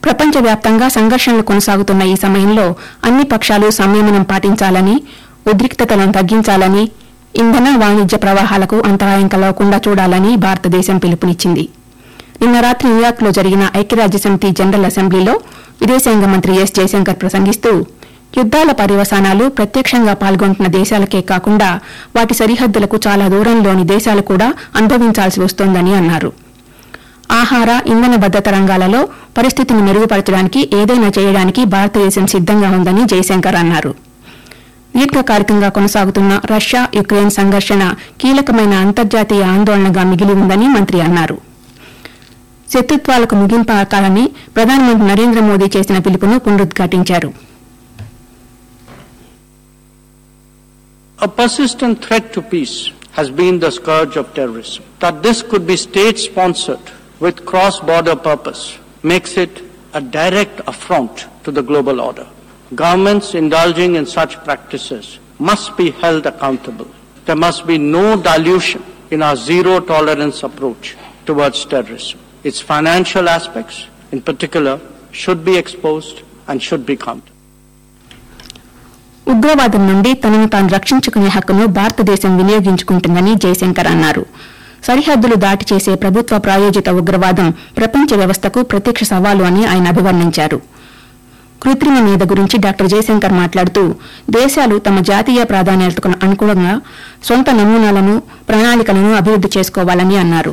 ప్రపంచవ్యాప్తంగా సంఘర్షణలు కొనసాగుతున్న ఈ సమయంలో అన్ని పక్షాలు సంయమనం పాటించాలని ఉద్రిక్తతలను తగ్గించాలని ఇంధన వాణిజ్య ప్రవాహాలకు అంతరాయం కలగకుండా చూడాలని భారతదేశం పిలుపునిచ్చింది నిన్న రాత్రి న్యూయార్క్లో జరిగిన ఐక్యరాజ్యసమితి జనరల్ అసెంబ్లీలో విదేశాంగ మంత్రి ఎస్ జయశంకర్ ప్రసంగిస్తూ యుద్దాల పర్యవసానాలు ప్రత్యక్షంగా పాల్గొంటున్న దేశాలకే కాకుండా వాటి సరిహద్దులకు చాలా దూరంలోని దేశాలు కూడా అనుభవించాల్సి వస్తోందని అన్నారు ఆహార ఇంధన భద్రత రంగాలలో పరిస్థితిని మెరుగుపరచడానికి ఏదైనా చేయడానికి భారతదేశం సిద్దంగా ఉందని జయశంకర్ అన్నారు దీర్ఘకాలికంగా కొనసాగుతున్న రష్యా యుక్రెయిన్ సంఘర్షణ కీలకమైన అంతర్జాతీయ ఆందోళనగా మిగిలి ఉందని మంత్రి అన్నారు శత్రుత్వాలకు ముగింపు కాలని ప్రధానమంత్రి నరేంద్ర మోదీ చేసిన పిలుపును పునరుద్ఘాటించారు A persistent threat to peace has been the scourge of terrorism. That this could be state sponsored with cross border purpose makes it a direct affront to the global order. Governments indulging in such practices must be held accountable. There must be no dilution in our zero tolerance approach towards terrorism. Its financial aspects, in particular, should be exposed and should be countered. ఉగ్రవాదం నుండి తనను తాను రక్షించుకునే హక్కును భారతదేశం వినియోగించుకుంటుందని జయశంకర్ అన్నారు సరిహద్దులు దాటి చేసే ప్రభుత్వ ప్రాయోజిత ఉగ్రవాదం ప్రపంచ వ్యవస్థకు ప్రత్యక్ష సవాలు అని ఆయన అభివర్ణించారు కృత్రిమ మీద గురించి డాక్టర్ జయశంకర్ మాట్లాడుతూ దేశాలు తమ జాతీయ ప్రాధాన్యతకు అనుగుణంగా సొంత నమూనాలను ప్రణాళికలను అభివృద్ది చేసుకోవాలని అన్నారు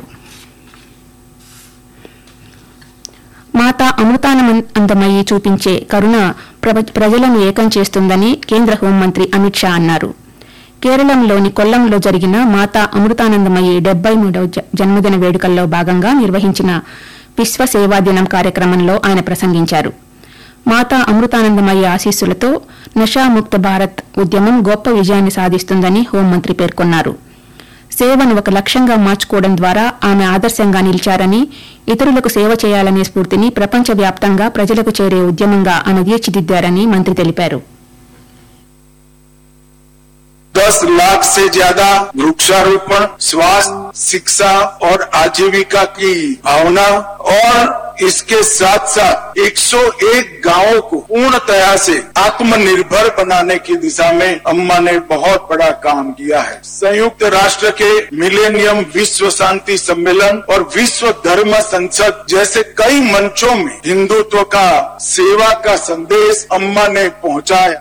మాతా అమృతానందమయ్యి చూపించే కరుణ ప్ర- ప్రజలను ఏకం చేస్తుందని కేంద్ర హోంమంత్రి అమిత్ షా అన్నారు కేరళంలోని కొల్లంలో జరిగిన మాతా అమృతానందమయ్యి డెబ్బై మూడవ జ- జన్మదిన వేడుకల్లో భాగంగా నిర్వహించిన విశ్వ సేవా దినం కార్యక్రమంలో ఆయన ప్రసంగించారు మాతా అమృతానందమయ్య ఆశీస్సులతో నషాముక్త భారత్ ఉద్యమం గొప్ప విజయాన్ని సాధిస్తుందని హోంమంత్రి పేర్కొన్నారు సేవను ఒక లక్ష్యంగా మార్చుకోవడం ద్వారా ఆమె ఆదర్శంగా నిలిచారని ఇతరులకు సేవ చేయాలనే స్ఫూర్తిని ప్రపంచవ్యాప్తంగా ప్రజలకు చేరే ఉద్యమంగా ఆమె తీర్చిదిద్దారని మంత్రి తెలిపారు दस लाख से ज्यादा वृक्षारोपण स्वास्थ्य शिक्षा और आजीविका की भावना और इसके साथ साथ 101 गांवों को पूर्णतया से आत्मनिर्भर बनाने की दिशा में अम्मा ने बहुत बड़ा काम किया है संयुक्त राष्ट्र के मिलेनियम विश्व शांति सम्मेलन और विश्व धर्म संसद जैसे कई मंचों में हिंदुत्व का सेवा का संदेश अम्मा ने पहुंचाया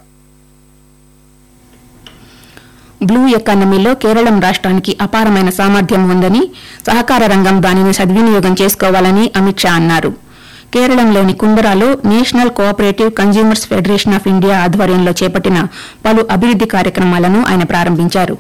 బ్లూ ఎకానమీలో కేరళం రాష్ట్రానికి అపారమైన సామర్థ్యం ఉందని సహకార రంగం దానిని సద్వినియోగం చేసుకోవాలని అమిత్ షా అన్నారు కేరళంలోని కుందరాలో national cooperative consumers federation of India ఆధ్వర్యంలో చేపట్టిన పలు అభివృద్ది కార్యక్రమాలను ఆయన ప్రారంభించారు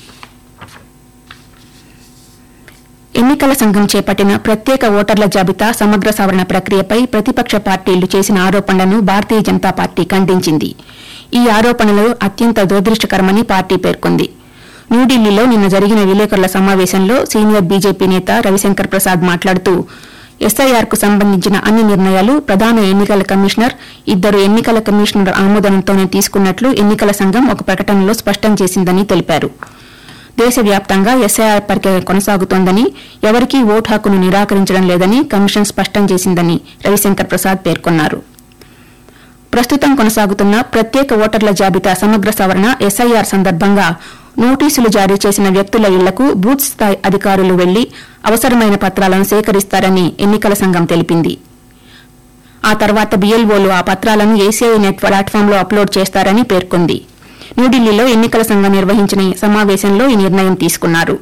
ఎన్నికల సంఘం చేపట్టిన ప్రత్యేక ఓటర్ల జాబితా సమగ్ర సవరణ ప్రక్రియపై ప్రతిపక్ష పార్టీలు చేసిన ఆరోపణలను భారతీయ జనతా పార్టీ ఖండించింది ఈ ఆరోపణలు అత్యంత దురదృష్టకరమని పార్టీ పేర్కొంది న్యూఢిల్లీలో నిన్న జరిగిన విలేకరుల సమావేశంలో సీనియర్ బీజేపీ నేత రవిశంకర్ ప్రసాద్ మాట్లాడుతూ ఎస్ఐఆర్ కు సంబంధించిన అన్ని నిర్ణయాలు ప్రధాన ఎన్నికల కమిషనర్ ఇద్దరు ఎన్నికల కమిషనర్ ఆమోదంతోనే తీసుకున్నట్లు ఎన్నికల సంఘం ఒక ప్రకటనలో స్పష్టం చేసిందని తెలిపారు దేశవ్యాప్తంగా ఎస్ఐఆర్ ప్రక్రియ కొనసాగుతోందని ఎవరికీ ఓటు హక్కును నిరాకరించడం లేదని కమిషన్ స్పష్టం చేసిందని రవిశంకర్ ప్రసాద్ పేర్కొన్నారు ప్రస్తుతం కొనసాగుతున్న ప్రత్యేక ఓటర్ల జాబితా సమగ్ర సవరణ ఎస్ఐఆర్ సందర్భంగా నోటీసులు జారీ చేసిన వ్యక్తుల ఇళ్లకు బూత్ స్థాయి అధికారులు వెళ్లి అవసరమైన పత్రాలను సేకరిస్తారని ఎన్నికల సంఘం తెలిపింది ఆ తర్వాత బిఎల్ఓలు ఆ పత్రాలను ఏసీఐ నెట్ ప్లాట్ఫామ్లో అప్లోడ్ చేస్తారని పేర్కొంది న్యూఢిల్లీలో ఎన్నికల సంఘం నిర్వహించిన ఈ సమావేశంలో ఈ నిర్ణయం తీసుకున్నారు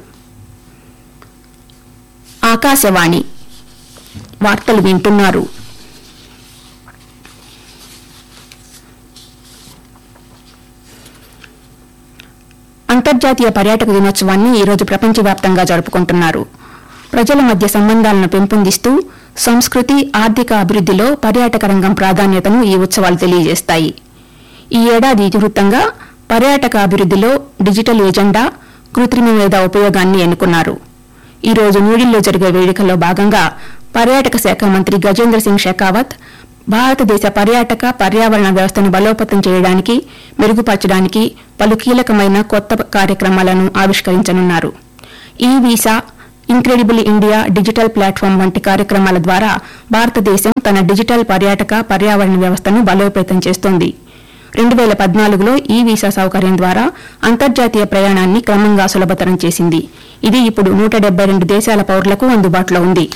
ఆకాశవాణి వార్తలు వింటున్నారు అంతర్జాతీయ పర్యాటక దినోత్సవాన్ని ఈరోజు ప్రపంచవ్యాప్తంగా జరుపుకుంటున్నారు ప్రజల మధ్య సంబంధాలను పెంపొందిస్తూ సంస్కృతి ఆర్థిక అభివృద్దిలో పర్యాటక రంగం ప్రాధాన్యతను ఈ ఉత్సవాలు తెలియజేస్తాయి ఈ ఏడాది వృత్తంగా పర్యాటక అభివృద్దిలో డిజిటల్ ఎజెండా కృత్రిమ మేధ ఉపయోగాన్ని ఎన్నుకున్నారు ఈ రోజు న్యూఢిల్లీలో జరిగే వేడుకల్లో భాగంగా పర్యాటక శాఖ మంత్రి గజేంద్ర సింగ్ షెకావత్ భారతదేశ పర్యాటక పర్యావరణ వ్యవస్థను బలోపేతం చేయడానికి మెరుగుపరచడానికి పలు కీలకమైన కొత్త కార్యక్రమాలను ఆవిష్కరించనున్నారు ఈ visa incredible India digital platform వంటి కార్యక్రమాల ద్వారా భారతదేశం తన డిజిటల్ పర్యాటక పర్యావరణ వ్యవస్థను బలోపేతం చేస్తోంది రెండు వేల పద్నాలుగులో ఈ వీసా సౌకర్యం ద్వారా అంతర్జాతీయ ప్రయాణాన్ని క్రమంగా సులభతరం చేసింది ఇది ఇప్పుడు నూట డెబ్బై రెండు దేశాల పౌరులకు అందుబాటులో ఉంది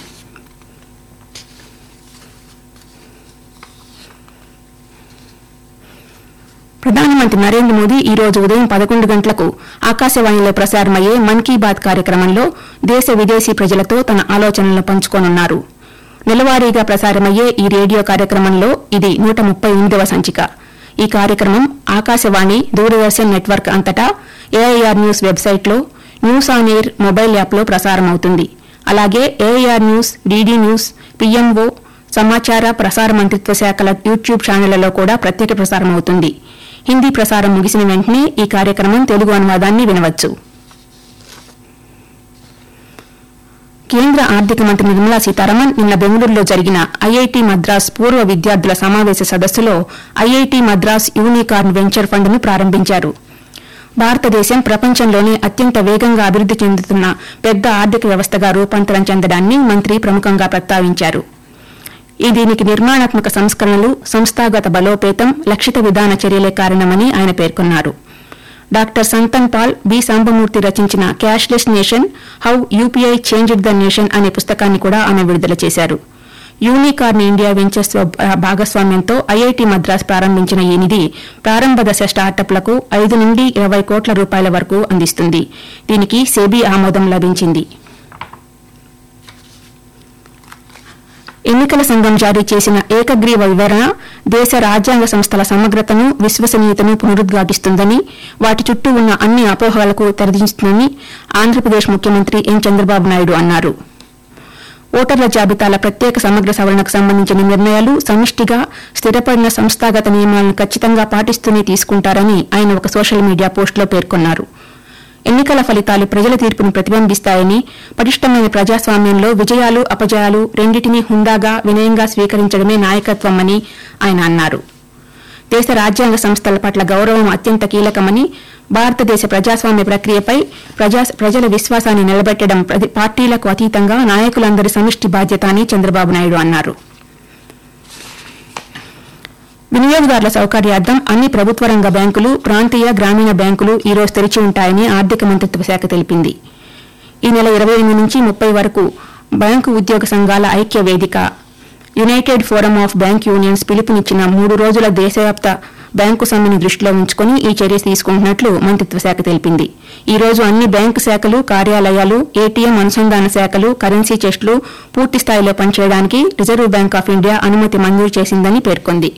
ప్రధానమంత్రి నరేంద్ర మోదీ ఈ రోజు ఉదయం పదకొండు గంటలకు ఆకాశవాణిలో ప్రసారమయ్యే మన్ కీ బాత్ కార్యక్రమంలో దేశ విదేశీ ప్రజలతో తన ఆలోచనలను పంచుకోనున్నారు నెలవారీగా ప్రసారమయ్యే ఈ రేడియో కార్యక్రమంలో ఇది నూట ముప్పై ఎనిమిదవ సంచిక ఈ కార్యక్రమం ఆకాశవాణి దూరదర్శన్ నెట్వర్క్ అంతటా ఏఐఆర్ న్యూస్ వెబ్సైట్లో న్యూస్ ఆన్ ఎయిర్ మొబైల్ యాప్లో ప్రసారమవుతుంది అలాగే AIR news DD news PMO సమాచార ప్రసార మంత్రిత్వ శాఖల యూట్యూబ్ ఛానళ్లలో కూడా ప్రత్యేక ప్రసారం అవుతుంది హిందీ ప్రసారం ముగిసిన వెంటనే ఈ కార్యక్రమం తెలుగు అనువాదాన్ని వినవచ్చు కేంద్ర ఆర్థిక మంత్రి నిర్మలా సీతారామన్ నిన్న బెంగళూరులో జరిగిన ఐఐటి మద్రాస్ పూర్వ విద్యార్థుల సమావేశ సదస్సులో ఐఐటి మద్రాస్ యూనికార్న్ వెంచర్ ఫండ్ను ప్రారంభించారు భారతదేశం ప్రపంచంలోనే అత్యంత వేగంగా అభివృద్ది చెందుతున్న పెద్ద ఆర్థిక వ్యవస్థగా రూపాంతరం చెందడాన్ని మంత్రి ప్రముఖంగా ప్రస్తావించారు ఈ దీనికి నిర్మాణాత్మక సంస్కరణలు సంస్థాగత బలోపేతం లక్షిత విధాన చర్యలే కారణమని ఆయన పేర్కొన్నారు doctor Santhan Paul B Sambamurthy రచించిన cashless nation how UPI changed the nation అనే పుస్తకాన్ని కూడా ఆమె విడుదల చేశారు యూనికార్న్ ఇండియా వెంచర్స్ భాగస్వామ్యంతో ఐఐటి మద్రాస్ ప్రారంభించిన ఈ నిధి ప్రారంభ దశ స్టార్టప్లకు ఐదు నుండి ఇరవై కోట్ల రూపాయల వరకు అందిస్తుంది దీనికి సెబీ ఆమోదం లభించింది ఎన్నికల సంఘం జారీ చేసిన ఏకగ్రీవ వివరణ దేశ రాజ్యాంగ సంస్థల సమగ్రతను విశ్వసనీయతను పునరుద్ఘాటిస్తుందని వాటి చుట్టూ ఉన్న అన్ని అపోహలకు తెరదించుతుందని ఆంధ్రప్రదేశ్ ముఖ్యమంత్రి ఎన్ చంద్రబాబు నాయుడు అన్నారు ఓటర్ల జాబితాల ప్రత్యేక సమగ్ర సవరణకు సంబంధించిన నిర్ణయాలు సమిష్టిగా స్థిరపడిన సంస్థాగత నియమాలను ఖచ్చితంగా పాటిస్తూనే తీసుకుంటారని ఆయన ఒక సోషల్ మీడియా పోస్టులో పేర్కొన్నారు ఎన్నికల ఫలితాలు ప్రజల తీర్పును ప్రతిబింబిస్తాయని పటిష్టమైన ప్రజాస్వామ్యంలో విజయాలు అపజయాలు రెండింటినీ హుందాగా వినయంగా స్వీకరించడమే నాయకత్వమని ఆయన అన్నారు దేశ రాజ్యాంగ సంస్థల పట్ల గౌరవం అత్యంత కీలకమని భారతదేశ ప్రజాస్వామ్య ప్రక్రియపై ప్రజా ప్రజల విశ్వాసాన్ని నిలబెట్టడం ప్రతి పార్టీలకు అతీతంగా నాయకులందరి సమిష్టి బాధ్యత అని చంద్రబాబు నాయుడు అన్నారు వినియోగదారుల సౌకర్యార్థం అన్ని ప్రభుత్వ రంగ బ్యాంకులు ప్రాంతీయ గ్రామీణ బ్యాంకులు ఈ రోజు తెరిచి ఉంటాయని ఆర్థిక మంత్రిత్వ శాఖ తెలిపింది ఈ నెల ఇరవై ఎనిమిది నుంచి ముప్పై వరకు బ్యాంకు ఉద్యోగ సంఘాల ఐక్య వేదిక united forum of bank unions పిలుపునిచ్చిన మూడు రోజుల దేశవ్యాప్త బ్యాంకు సమ్మెను దృష్టిలో ఉంచుకుని ఈ చర్య తీసుకుంటున్నట్లు మంత్రిత్వ శాఖ తెలిపింది ఈ రోజు అన్ని బ్యాంకు శాఖలు కార్యాలయాలు ఏటీఎం అనుసంధాన శాఖలు కరెన్సీ చెస్టులు పూర్తి స్థాయిలో పనిచేయడానికి రిజర్వ్ బ్యాంక్ ఆఫ్ ఇండియా అనుమతి మంజూరు చేసిందని పేర్కొంది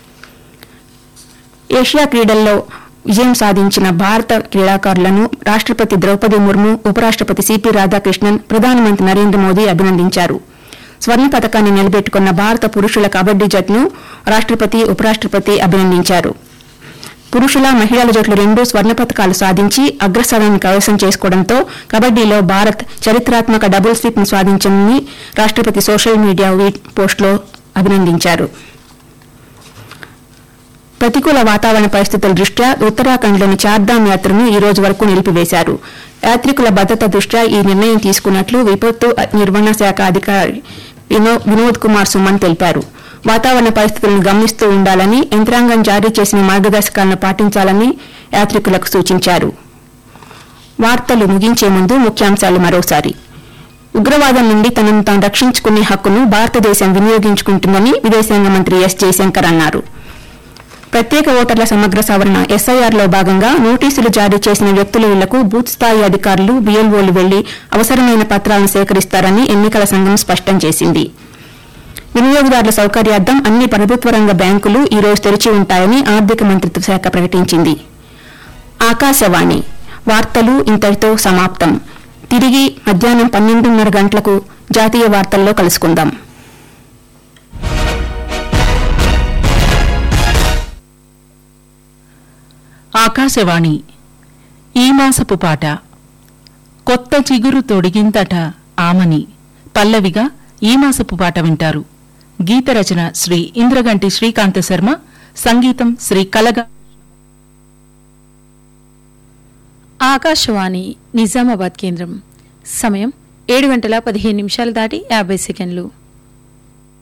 ఏషియా క్రీడల్లో విజయం సాధించిన భారత క్రీడాకారులను రాష్టపతి ద్రౌపది ముర్ము ఉపరాష్టపతి సిపి రాధాకృష్ణన్ ప్రధానమంత్రి నరేంద్ర మోదీ అభినందించారు స్వర్ణ పథకాన్ని నిలబెట్టుకున్న భారత పురుషుల కబడ్డీ జట్టును రాష్టపతి ఉపరాష్టపతి అభినందించారు పురుషుల మహిళల జట్లు రెండూ స్వర్ణ పథకాలు సాధించి అగ్రస్థానాన్ని కైవసం చేసుకోవడంతో కబడ్డీలో భారత్ చరిత్రాత్మక డబుల్ స్వీప్ ను సాధించిందని రాష్టపతి సోషల్ మీడియా వీట్ పోస్టులో అభినందించారు ప్రతికూల వాతావరణ పరిస్థితుల దృష్ట్యా ఉత్తరాఖండ్లోని చార్ధామ్ యాత్రను ఈ రోజు వరకు నిలిపివేశారు యాత్రికుల భద్రత దృష్ట్యా ఈ నిర్ణయం తీసుకున్నట్లు విపత్తు నిర్వహణ శాఖ అధికారి వినో- వినోద్ కుమార్ సుమన్ తెలిపారు వాతావరణ పరిస్థితులను గమనిస్తూ ఉండాలని యంత్రాంగం జారీ చేసిన మార్గదర్శకాలను పాటించాలని యాత్రికులకు సూచించారు వార్తలు ముగించే ముందు ముఖ్యాంశాలు మరోసారి ఉగ్రవాదం నుండి తనను తాను రక్షించుకునే హక్కును భారతదేశం వినియోగించుకుంటుందని విదేశాంగ మంత్రి ఎస్ జయశంకర్ అన్నారు ప్రత్యేక ఓటర్ల సమగ్ర సవరణ ఎస్ఐఆర్లో భాగంగా నోటీసులు జారీ చేసిన వ్యక్తుల ఇళ్లకు బూత్ స్థాయి అధికారులు బిఎల్ఓలు వెళ్లి అవసరమైన పత్రాలను సేకరిస్తారని ఎన్నికల సంఘం స్పష్టం చేసింది వినియోగదారుల సౌకర్యార్థం అన్ని ప్రభుత్వ రంగ బ్యాంకులు ఈ రోజు తెరిచి ఉంటాయని ఆర్థిక మంత్రిత్వ శాఖ ప్రకటించింది ఆకాశవాణి వార్తలు ఇంతటితో సమాప్తం తిరిగి మధ్యాహ్నం పన్నెండున్నర గంటలకు జాతీయ వార్తల్లో కలుసుకుందాం ఆకాశవాణి ఈ మాసపు పాట కొత్త చిగురు తొడిగింతట ఆమని పల్లవిగా ఈ మాసపు పాట వింటారు గీత రచన శ్రీ ఇంద్రగంటి శ్రీకాంత శర్మ సంగీతం శ్రీ కలగ ఆకాశవాణి నిజామాబాద్ కేంద్రం సమయం ఏడు గంటల పదిహేను నిమిషాలు దాటి యాభై సెకండ్లు